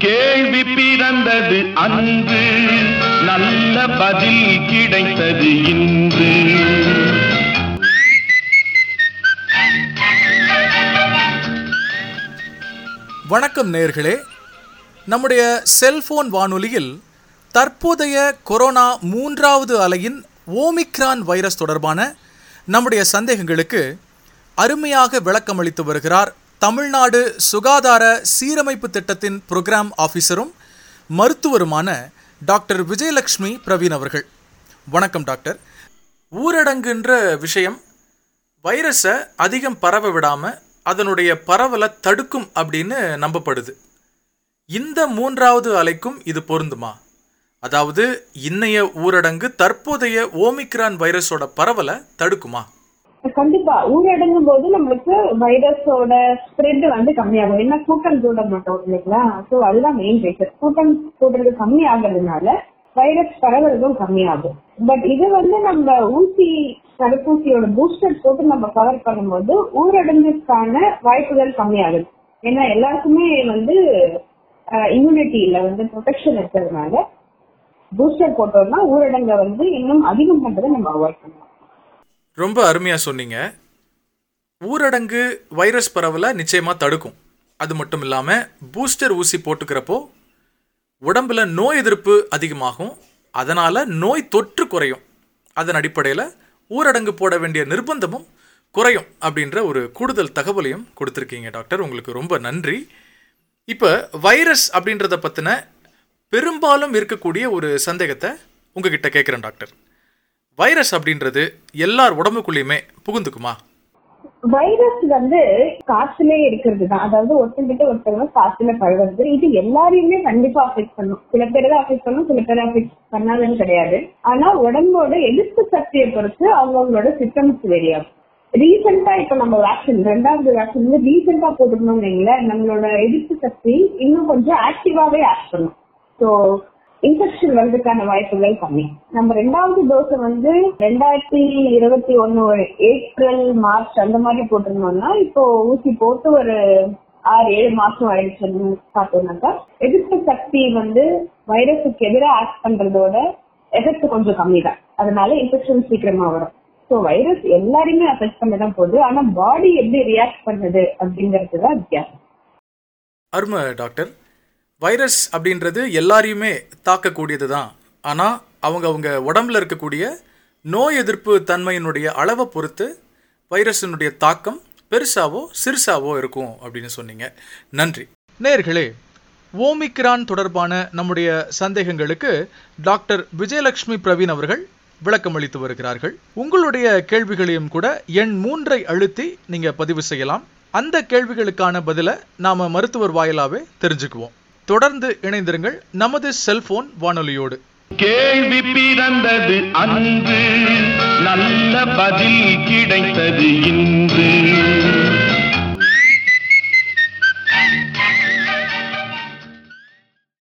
கேள்வி பிறந்தது அன்று நல்ல பதில் கிடைத்தது இன்று வணக்கம் நேர்களே நம்முடைய செல்போன் வானொலியில் தற்போதைய கொரோனா மூன்றாவது அலையின் ஓமிக்ரான் வைரஸ் தொடர்பான நம்முடைய சந்தேகங்களுக்கு அருமையாக விளக்கமளித்து வருகிறார் தமிழ்நாடு சுகாதார சீரமைப்பு திட்டத்தின் புரோகிராம் ஆஃபீஸரும் மருத்துவருமான டாக்டர் விஜயலட்சுமி பிரவீன் அவர்கள் வணக்கம் டாக்டர் ஊரடங்குன்ற விஷயம் வைரஸை அதிகம் பரவ விடாம அதனுடைய பரவலை தடுக்கும் அப்படின்னு நம்பப்படுது இந்த மூன்றாவது அலைக்கும் இது பொருந்துமா அதாவது இன்னைய ஊரடங்கு தற்போதைய ஓமிக்ரான் வைரஸோட பரவலை தடுக்குமா கண்டிப்பா ஊரடங்கும் போது நம்மளுக்கு வைரஸோட ஸ்ப்ரெட் வந்து கம்மியாகும் என்ன கூட்டம் கூட மாட்டோம் இல்லைங்களா சோ அதுதான் மெயின் ரீசன் கூட்டம் கூடுறது கம்மி ஆகுறதுனால வைரஸ் பரவுறதும் கம்மியாகும் பட் இது வந்து நம்ம ஊசி தடுப்பூசியோட பூஸ்டர் போட்டு நம்ம கவர் பண்ணும்போது ஊரடங்குக்கான வாய்ப்புகள் கம்மியாகுது ஏன்னா எல்லாருக்குமே வந்து இம்யூனிட்டியில வந்து ப்ரொடெக்ஷன் இருக்கிறதுனால பூஸ்டர் போட்டோம்னா ஊரடங்கை வந்து இன்னும் அதிகம் பண்றதை நம்ம அவாய்ட் பண்ணலாம் ரொம்ப அருமையா சொன்னீங்க ஊரடங்கு வைரஸ் பரவலை நிச்சயமா தடுக்கும் அது மட்டும் இல்லாம பூஸ்டர் ஊசி போட்டுக்கிறப்போ உடம்புல நோய் எதிர்ப்பு அதிகமாகும் அதனால நோய் தொற்று குறையும் அதன் அடிப்படையில் ஊரடங்கு போட வேண்டிய நிர்பந்தமும் குறையும் அப்படின்ற ஒரு கூடுதல் தகவலையும் கொடுத்துருக்கீங்க டாக்டர் உங்களுக்கு ரொம்ப நன்றி இப்போ வைரஸ் அப்படின்றத பற்றின பெரும்பாலும் இருக்கக்கூடிய ஒரு சந்தேகத்தை உங்ககிட்ட கேட்குறேன் டாக்டர் வைரஸ் அப்படின்றது எல்லார் உடம்புக்குள்ளேயுமே புகுந்துக்குமா வைரஸ் வந்து காற்றுலே இருக்கிறது தான் அதாவது ஒருத்தங்கிட்ட ஒருத்தவங்க காற்றுல பழகுறது இது எல்லாரையுமே கண்டிப்பா அஃபெக்ட் பண்ணும் சில பேர் தான் அஃபெக்ட் பண்ணும் சில பேர் அஃபெக்ட் பண்ணாதுன்னு கிடையாது ஆனா உடம்போட எதிர்ப்பு சக்தியை பொறுத்து அவங்கவுங்களோட சிஸ்டம்ஸ் வேரியாகும் ரீசெண்டா இப்ப நம்ம வேக்சின் ரெண்டாவது வேக்சின் வந்து ரீசெண்டா போட்டுக்கணும் வைங்களேன் நம்மளோட எதிர்ப்பு சக்தி இன்னும் கொஞ்சம் ஆக்டிவாவே ஆக்ட் பண்ணும் ஸோ இன்ஃபெக்ஷன் வர்றதுக்கான வாய்ப்புகள் கம்மி நம்ம ரெண்டாவது டோஸ் வந்து ரெண்டாயிரத்தி இருபத்தி ஒன்னு ஏப்ரல் மார்ச் அந்த மாதிரி போட்டிருந்தோம்னா இப்போ ஊசி போட்டு ஒரு ஆறு ஏழு மாசம் ஆயிடுச்சுன்னு பார்த்தோம்னாக்கா எதிர்ப்பு சக்தி வந்து வைரஸுக்கு எதிராக ஆக்ட் பண்றதோட எஃபெக்ட் கொஞ்சம் கம்மி தான் அதனால இன்ஃபெக்ஷன் சீக்கிரமா வரும் ஸோ வைரஸ் எல்லாரையுமே அஃபெக்ட் பண்ணதான் போகுது ஆனா பாடி எப்படி ரியாக்ட் பண்ணுது அப்படிங்கிறது தான் வித்தியாசம் அருமை டாக்டர் வைரஸ் அப்படின்றது எல்லாரையுமே தாக்கக்கூடியது தான் ஆனால் அவங்க அவங்க உடம்புல இருக்கக்கூடிய நோய் எதிர்ப்பு தன்மையினுடைய அளவை பொறுத்து வைரஸினுடைய தாக்கம் பெருசாவோ சிறுசாவோ இருக்கும் அப்படின்னு சொன்னீங்க நன்றி நேர்களே ஓமிக்ரான் தொடர்பான நம்முடைய சந்தேகங்களுக்கு டாக்டர் விஜயலட்சுமி பிரவீன் அவர்கள் விளக்கமளித்து வருகிறார்கள் உங்களுடைய கேள்விகளையும் கூட எண் மூன்றை அழுத்தி நீங்க பதிவு செய்யலாம் அந்த கேள்விகளுக்கான பதிலை நாம மருத்துவர் வாயிலாவே தெரிஞ்சுக்குவோம் தொடர்ந்து இணைந்திருங்கள் நமது செல்போன் வானொலியோடு கேள்வி பிறந்தது அன்று நல்ல பதில் கிடைத்தது இன்று